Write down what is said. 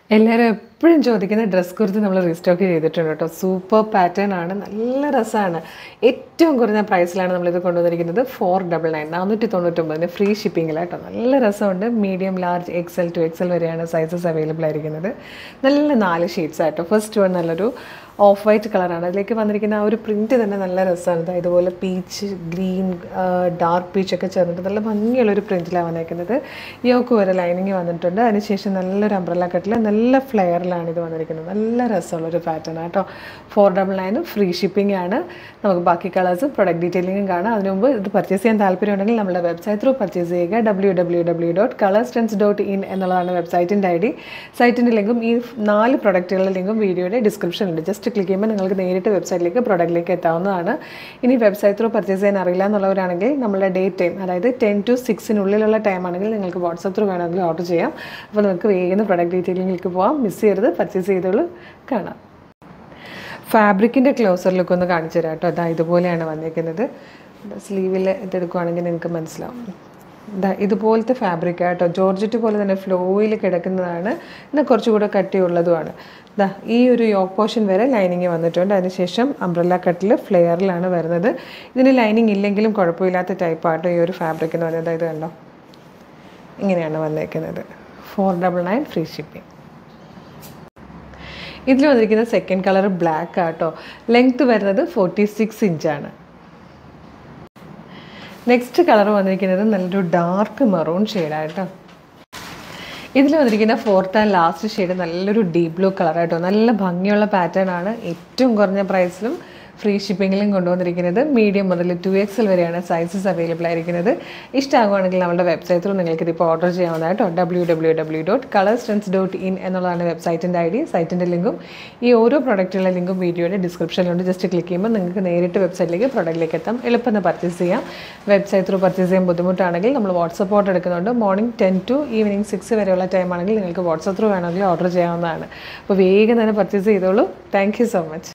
എല്ലാവരും എപ്പോഴും ചോദിക്കുന്ന ഡ്രസ് കുർത്തി നമ്മൾ റീസ്റ്റോക്ക് ചെയ്തിട്ടുണ്ട് കേട്ടോ സൂപ്പർ പാറ്റേൺ ആണ് നല്ല രസമാണ് ഏറ്റവും കുറഞ്ഞ പ്രൈസിലാണ് നമ്മളിത് കൊണ്ടുവന്നിരിക്കുന്നത് ഫോർ ഡബിൾ നയൻ നാനൂറ്റി തൊണ്ണൂറ്റൊമ്പതിന് ഫ്രീ ഷിപ്പിങ്ങിലാട്ടോ നല്ല രസമുണ്ട് medium large XL to XL വരെയാണ് സൈസസ് അവൈലബിൾ ആയിരിക്കുന്നത് നല്ല നാല് ഷീറ്റ്സ് ആട്ടോ ഫസ്റ്റ് വൺ നല്ലൊരു ഓഫ് വൈറ്റ് കളറാണ് അതിലേക്ക് വന്നിരിക്കുന്ന ആ ഒരു പ്രിൻറ്റ് തന്നെ നല്ല രസമാണ് ദാ ഇതുപോലെ പീച്ച് ഗ്രീൻ ഡാർക്ക് പീച്ച് ഒക്കെ ചേർന്നിട്ട് നല്ല ഭംഗിയുള്ളൊരു പ്രിൻറ്റിലാണ് വന്നിരിക്കുന്നത് യോക്ക് വരെ ലൈനിങ് വന്നിട്ടുണ്ട് അതിനുശേഷം നല്ലൊരു അംബ്രല്ല കട്ടിൽ നല്ല ഫ്ലെയറിലാണ് ഇത് വന്നിരിക്കുന്നത് നല്ല രസമുള്ളൊരു പാറ്റേൺ ആട്ടോ ഫോർ ഡബിൾ നയനും ഫ്രീ ഷിപ്പിംഗ് ആണ് നമുക്ക് ബാക്കി കളേഴ്സും പ്രൊഡക്റ്റ് ഡീറ്റെയിലിംഗും കാണാം അതിനു മുമ്പ് ഇത് പർച്ചേസ് ചെയ്യാൻ താല്പര്യമുണ്ടെങ്കിൽ നമ്മുടെ വെബ്സൈറ്റ് ത്രൂ പർച്ചേസ് ചെയ്യുക W W W dot colours trends dot in എന്നുള്ളതാണ് വെബ്സൈറ്റിൻ്റെ ഐ ഡി സൈറ്റിൻ്റെ ലിങ്കും ഈ നാല് പ്രൊഡക്റ്റുകളുടെ ലിങ്കും വീഡിയോയുടെ ഡിസ്ക്രിപ്ഷനിലുണ്ട് ജസ്റ്റ് ക്ലിക്ക് ചെയ്യുമ്പോൾ നിങ്ങൾക്ക് നേരിട്ട് വെബ്സൈറ്റിലേക്ക് പ്രൊഡക്റ്റിലേക്ക് എത്താവുന്നതാണ് ഇനി വെബ്സൈറ്റ് ത്രൂ പർച്ചേസ് ചെയ്യാൻ അറിയില്ല എന്നുള്ളവരാണെങ്കിൽ നമ്മളുടെ ഡേ ടൈം അതായത് ടെൻ ടു സിക്സിനുള്ളിലുള്ള ടൈം ആണെങ്കിൽ നിങ്ങൾക്ക് വാട്സപ്പ് ത്രൂ വേണമെങ്കിൽ ഓർഡർ ചെയ്യാം അപ്പോൾ നിങ്ങൾക്ക് വേഗം പ്രൊഡക്റ്റ് ഡീറ്റെയിലിംഗിലേക്ക് പോകാം മിസ് ചെയ്യരുത് പർച്ചേസ് ചെയ്തോളൂ കാണാം ഫാബ്രിക്കിൻ്റെ ക്ലോസർ ലുക്ക് ഒന്ന് കാണിച്ചു തരാം കേട്ടോ അതാ ഇതുപോലെയാണ് വന്നിരിക്കുന്നത് സ്ലീവിൽ ഇതെടുക്കുവാണെങ്കിൽ നിങ്ങൾക്ക് മനസ്സിലാവും ദാ ഇതുപോലത്തെ ഫാബ്രിക് ആട്ടോ ജോർജറ്റ് പോലെ തന്നെ ഫ്ലോയിൽ കിടക്കുന്നതാണ് എന്നാൽ കുറച്ചുകൂടെ കട്ടിയുള്ളതുമാണ് ദാ ഈ ഒരു യോക്ക് പോർഷൻ വരെ ലൈനിങ് വന്നിട്ടുണ്ട് അതിനുശേഷം അംബ്രല്ല കട്ടിൽ ഫ്ലെയറിലാണ് വരുന്നത് ഇതിന് ലൈനിങ് ഇല്ലെങ്കിലും കുഴപ്പമില്ലാത്ത ടൈപ്പാട്ടോ ഈ ഒരു ഫാബ്രിക് എന്ന് പറയുന്നത് ഇത് കണ്ടോ ഇങ്ങനെയാണ് വന്നേക്കുന്നത് four double nine free shipping ഇതിൽ വന്നിരിക്കുന്ന സെക്കൻഡ് കളർ ബ്ലാക്ക് ആട്ടോ ലെങ്ത് വരുന്നത് ഫോർട്ടി സിക്സ് ഇഞ്ചാണ് നെക്സ്റ്റ് കളർ വന്നിരിക്കുന്നത് നല്ലൊരു ഡാർക്ക് മെറൂൺ ഷെയ്ഡായിട്ടോ ഇതിൽ വന്നിരിക്കുന്ന ഫോർത്ത് ആൻഡ് ലാസ്റ്റ് ഷെയ്ഡ് നല്ലൊരു ഡീപ് ബ്ലൂ കളറായിട്ടോ നല്ല ഭംഗിയുള്ള പാറ്റേൺ ആണ് ഏറ്റവും കുറഞ്ഞ പ്രൈസിലും ഫ്രീ ഷിപ്പിങ്ങിലും കൊണ്ടുവന്നിരിക്കുന്നത് മീഡിയം മുതൽ ടു എക്സൽ വരെയാണ് സൈസസ് അവൈലബിൾ ആയിരിക്കുന്നത് ഇഷ്ടമാകുവാണെങ്കിൽ നമ്മുടെ വെബ്സൈറ്റ് ത്രൂ നിങ്ങൾക്ക് ഇതിപ്പോൾ ഓർഡർ ചെയ്യാവുന്നതായിട്ടോ W W W dot colours trends dot in എന്നുള്ളതാണ് വെബ്സൈറ്റിൻ്റെ ഐ ഡി സൈറ്റിൻ്റെ ലിങ്കും ഈ ഓരോ പ്രൊഡക്റ്റുകളുടെ ലിങ്കും വീഡിയോയുടെ ഡിസ്ക്രിപ്ഷനിലുണ്ട് ജസ്റ്റ് ക്ലിക്ക് ചെയ്യുമ്പോൾ നിങ്ങൾക്ക് നേരിട്ട് വെബ്സൈറ്റിലേക്ക് പ്രൊഡക്റ്റിലേക്ക് എത്താം എളുപ്പം പർച്ചേസ് ചെയ്യാം വെബ്സൈറ്റ് ത്രൂ പർച്ചേസ് ചെയ്യാൻ ബുദ്ധിമുട്ടാണെങ്കിൽ നമ്മൾ വാട്സപ്പ് ഓർഡർ എടുക്കുന്നുണ്ട് morning ten to evening six വരെയുള്ള ടൈം ആണെങ്കിൽ നിങ്ങൾക്ക് വാട്സപ്പ് ത്രൂ വേണമെങ്കിൽ ഓർഡർ ചെയ്യാവുന്നതാണ് അപ്പോൾ വേഗം തന്നെ പർച്ചേസ് ചെയ്തോളൂ താങ്ക് യു സോ മച്ച്